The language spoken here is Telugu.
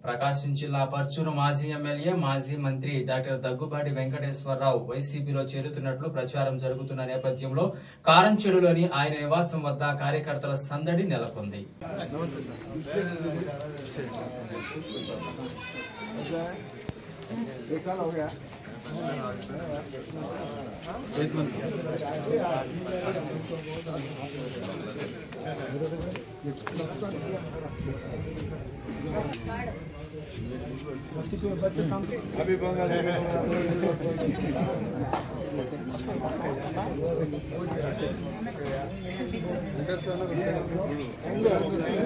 ప్రకాశం జిల్లా పర్చూరు మాజీ ఎమ్మెల్యే మాజీ మంత్రి డాక్టర్ దగ్గుబాటి వెంకటేశ్వరరావు వైసీపీలో చేరుతున్నట్లు ప్రచారం జరుగుతున్న నేపథ్యంలో కారంచెడులోని ఆయన నివాసం వద్ద కార్యకర్తల సందడి నెలకొంది అभी